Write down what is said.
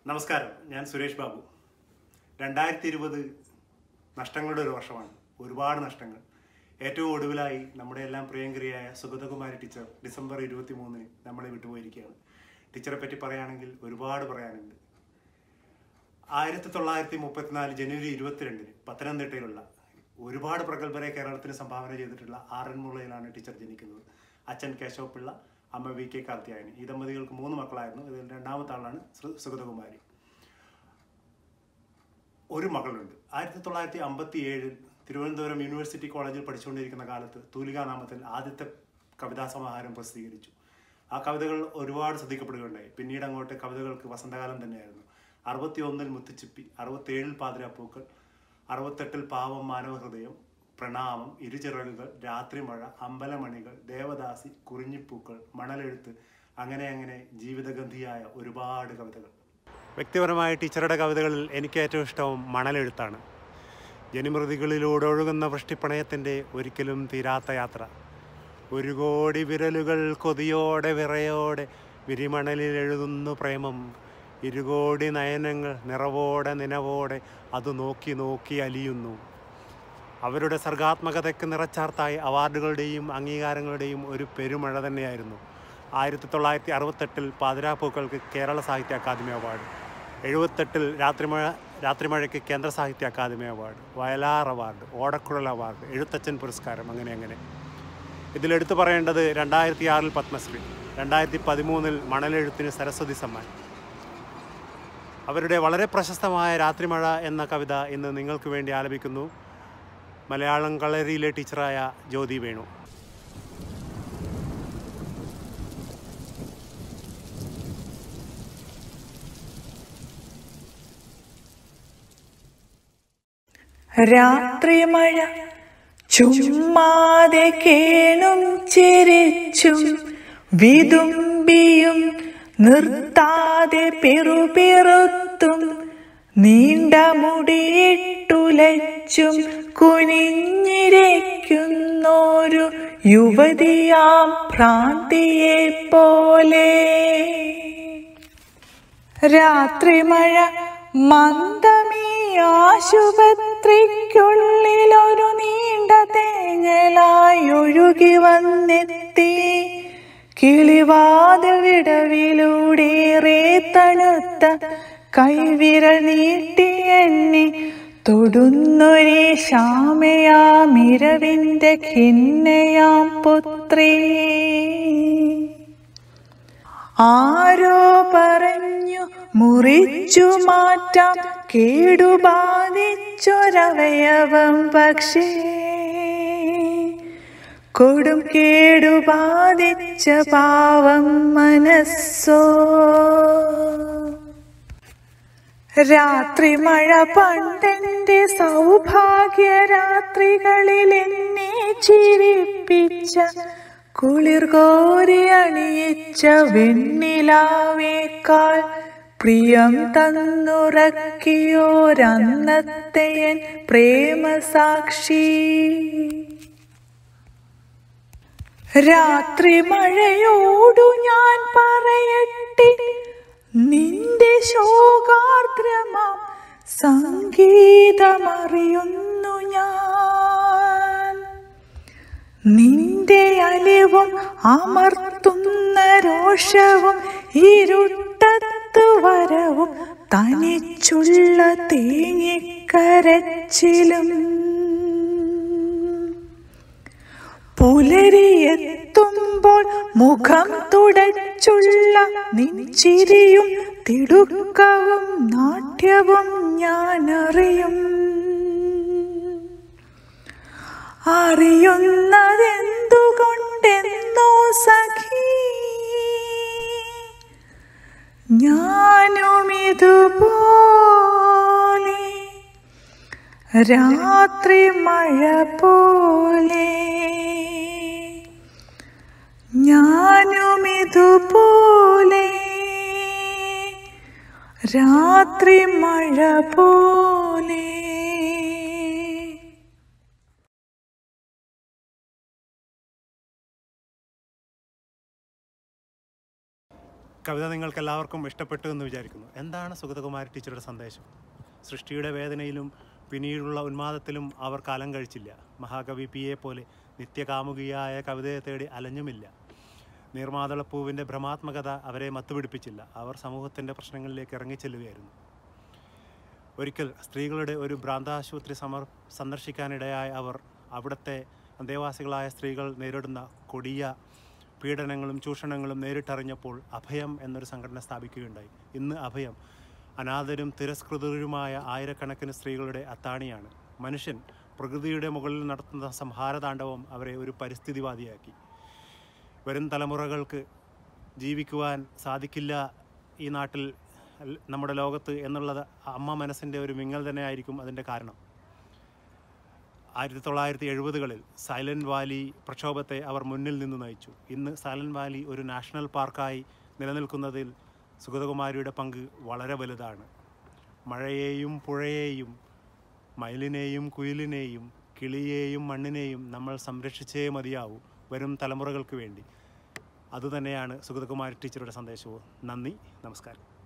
നമസ്കാരം ഞാൻ സുരേഷ് ബാബു രണ്ടായിരത്തി ഇരുപത് നഷ്ടങ്ങളുടെ ഒരു വർഷമാണ് ഒരുപാട് നഷ്ടങ്ങൾ ഏറ്റവും ഒടുവിലായി നമ്മുടെ എല്ലാം പ്രിയങ്കരിയായ സുഗതകുമാരി ടീച്ചർ ഡിസംബർ ഇരുപത്തി മൂന്നിന് നമ്മളെ വിട്ടുപോയിരിക്കുകയാണ് ടീച്ചറെ പറ്റി പറയുകയാണെങ്കിൽ ഒരുപാട് പറയാനുണ്ട് ആയിരത്തി തൊള്ളായിരത്തി മുപ്പത്തിനാല് ജനുവരി ഇരുപത്തിരണ്ടിന് പത്തനംതിട്ടയിലുള്ള ഒരുപാട് പ്രഗത്ഭരെ കേരളത്തിന് സംഭാവന ചെയ്തിട്ടുള്ള ആറന്മുളയിലാണ് ടീച്ചർ ജനിക്കുന്നത് അച്ഛൻ കേശവപിള്ള അമ്മ വി കെ കാർത്തിയായനി ഈ ദമ്പതികൾക്ക് മൂന്ന് മക്കളായിരുന്നു ഇതിൽ രണ്ടാമത്തെ ആളാണ് സു- സുഗതകുമാരി ഒരു മകളുണ്ട് ആയിരത്തി തൊള്ളായിരത്തി അമ്പത്തി ഏഴിൽ തിരുവനന്തപുരം യൂണിവേഴ്സിറ്റി കോളേജിൽ പഠിച്ചുകൊണ്ടിരിക്കുന്ന കാലത്ത് തൂലികാനാമത്തിൽ ആദ്യത്തെ കവിതാ സമാഹാരം പ്രസിദ്ധീകരിച്ചു ആ കവിതകൾ ഒരുപാട് ശ്രദ്ധിക്കപ്പെടുകയുണ്ടായി പിന്നീട് അങ്ങോട്ട് കവിതകൾക്ക് വസന്തകാലം തന്നെയായിരുന്നു അറുപത്തി ഒന്നിൽ മുത്തുച്ചിപ്പി അറുപത്തേഴിൽ പാതിരാപ്പൂക്കൾ അറുപത്തെട്ടിൽ പാവം മാനവഹൃദയം പ്രണാമം ഇരുചിറകുകൾ രാത്രിമഴ അമ്പലമണികൾ ദേവദാസി കുറിഞ്ഞിപ്പൂക്കൾ മണലെഴുത്ത് അങ്ങനെ അങ്ങനെ ജീവിതഗന്ധിയായ ഒരുപാട് കവിതകൾ വ്യക്തിപരമായ ടീച്ചറുടെ കവിതകളിൽ എനിക്ക് ഏറ്റവും ഇഷ്ടം മണലെഴുത്താണ് ജനിമൃതികളിലൂടെ ഒഴുകുന്ന വൃഷ്ടിപ്പണയത്തിൻ്റെ ഒരിക്കലും തീരാത്ത യാത്ര ഒരു കോടി വിരലുകൾ കൊതിയോടെ വിറയോടെ വിരിമണലിൽ എഴുതുന്നു പ്രേമം ഇരുകോടി നയനങ്ങൾ നിറവോടെ നിലവോടെ അത് നോക്കി നോക്കി അലിയുന്നു അവരുടെ സർഗാത്മകതയ്ക്ക് നിറച്ചാർത്തായി അവാർഡുകളുടെയും അംഗീകാരങ്ങളുടെയും ഒരു പെരുമഴ തന്നെയായിരുന്നു ആയിരത്തി തൊള്ളായിരത്തി അറുപത്തെട്ടിൽ പാതിരാപ്പൂക്കൾക്ക് കേരള സാഹിത്യ അക്കാദമി അവാർഡ് എഴുപത്തെട്ടിൽ രാത്രിമഴ രാത്രിമഴയ്ക്ക് കേന്ദ്ര Sahitya academy award Vayalar award Odakkuzhal award Ezhuthachan പുരസ്കാരം അങ്ങനെ അങ്ങനെ ഇതിലെടുത്തു പറയേണ്ടത് രണ്ടായിരത്തി ആറിൽ പത്മശ്രീ രണ്ടായിരത്തി പതിമൂന്നിൽ മണലെഴുത്തിന് സരസ്വതി സമ്മാൻ അവരുടെ വളരെ പ്രശസ്തമായ രാത്രിമഴ എന്ന കവിത ഇന്ന് നിങ്ങൾക്ക് വേണ്ടി ആലപിക്കുന്നു മലയാളം കളരിയിലെ ടീച്ചറായ ജ്യോതി വേണു രാത്രി മഴ ചുമ്മാതെ കേണും ചിരിച്ചും വിതുമ്പിയും നിർത്താതെ പിറുപിറുത്തും നീണ്ട മുടിയിട്ടുലച്ചും കുനിഞ്ഞിരിക്കുന്നൊരു യുവതിയാം ഭ്രാന്തിയെ പോലെ രാത്രി മഴ മന്ദമീ ആശുപത്രിക്കുള്ളിലൊരു നീണ്ട തേങ്ങലായി ഒഴുകി വന്നെത്തി കിളിവാതിൽ വിടവിലൂടേറെ തണുത്ത കൈവിരൽ നീട്ടി എന്നെ തൊടുന്നൊരേ ശ്യാമയാമിരവിന്റെ ഖിന്നയാം പുത്രീ ആരോ പറഞ്ഞു മുറിച്ചു മാറ്റാം കേടുബാധിച്ചൊരവയവം പക്ഷേ കൊടും കേടുബാധിച്ച പാവം മനസ്സോ രാത്രി മഴ പണ്ടെന്റെ സൗഭാഗ്യ രാത്രികളിൽ എന്നെ ചിരിപ്പിച്ച കുളിർ കോരി അണിയിച്ച വെണ്ണിലാവേക്കാൾ പ്രിയം തന്നുറക്കിയോരന്നത്തെ എൻ പ്രേമസാക്ഷി രാത്രി മഴയോടു ഞാൻ പറയട്ടെ നിന്റെ ശോകാർദ്രമാം സംഗീതമറിയുന്നു ഞാൻ നിന്റെ അലിവും അമർത്തുന്ന രോഷവും ഇരുട്ടത്ത് വരവും തനിച്ചുള്ള തേങ്ങിക്കരച്ചിലും പുലരിയെത്തുമ്പോൾ മുഖം തുടച്ചുള്ള നിൻചിരിയും തിടുക്കവും നാട്യവും ഞാൻ അറിയും അറിയുന്നതെന്തുകൊണ്ടെന്നോ സഖി ഞാനും ഇതുപോലെ രാത്രി മഴ പോലെ ഞാനും ഇതുപോലെ രാത്രി മഴ പോലെ കവിത നിങ്ങൾക്ക് എല്ലാവർക്കും ഇഷ്ടപ്പെട്ടു എന്ന് വിചാരിക്കുന്നു എന്താണ് സുഗതകുമാരി ടീച്ചറുടെ സന്ദേശം സൃഷ്ടിയുടെ വേദനയിലും പിന്നീടുള്ള ഉന്മാദത്തിലും അവർ കാലം കഴിച്ചില്ല മഹാകവി പി എ പോലെ നിത്യകാമുകിയായ കവിതയെ തേടി അലഞ്ഞുമില്ല നീർമാതളപ്പൂവിൻ്റെ ഭ്രമാത്മകത അവരെ മത്തുപിടിപ്പിച്ചില്ല അവർ സമൂഹത്തിൻ്റെ പ്രശ്നങ്ങളിലേക്ക് ഇറങ്ങിച്ചെല്ലുകയായിരുന്നു ഒരിക്കൽ സ്ത്രീകളുടെ ഒരു ഭ്രാന്താശുപത്രി സമർ സന്ദർശിക്കാനിടയായ അവർ അവിടുത്തെ അന്തേവാസികളായ സ്ത്രീകൾ നേരിടുന്ന കൊടിയ പീഡനങ്ങളും ചൂഷണങ്ങളും നേരിട്ടറിഞ്ഞപ്പോൾ അഭയം എന്നൊരു സംഘടന സ്ഥാപിക്കുകയുണ്ടായി ഇന്ന് അഭയം അനാഥരും തിരസ്കൃതരുമായ ആയിരക്കണക്കിന് സ്ത്രീകളുടെ അത്താണിയാണ് മനുഷ്യൻ പ്രകൃതിയുടെ മുകളിൽ നടത്തുന്ന സംഹാരതാണ്ഡവം അവരെ ഒരു പരിസ്ഥിതിവാദിയാക്കി വരും തലമുറകൾക്ക് ജീവിക്കുവാൻ സാധിക്കില്ല ഈ നാട്ടിൽ അല്ല- നമ്മുടെ ലോകത്ത് എന്നുള്ളത് അമ്മ മനസ്സിൻ്റെ ഒരു വിങ്ങൽ തന്നെ ആയിരിക്കും അതിൻ്റെ കാരണം ആയിരത്തി തൊള്ളായിരത്തി എഴുപതുകളിൽ സൈലൻറ്റ് വാലി പ്രക്ഷോഭത്തെ അവർ മുന്നിൽ നിന്ന് നയിച്ചു ഇന്ന് സൈലൻറ്റ് വാലി ഒരു നാഷണൽ പാർക്കായി നിലനിൽക്കുന്നതിൽ സുഗതകുമാരിയുടെ പങ്ക് വളരെ വലുതാണ് മഴയെയും പുഴയെയും മയിലിനെയും കുയിലിനെയും കിളിയെയും മണ്ണിനെയും നമ്മൾ സംരക്ഷിച്ചേ മതിയാവൂ വരും തലമുറകൾക്ക് വേണ്ടി അതുതന്നെയാണ് സുഗതകുമാരി ടീച്ചറുടെ സന്ദേശവും നന്ദി നമസ്കാരം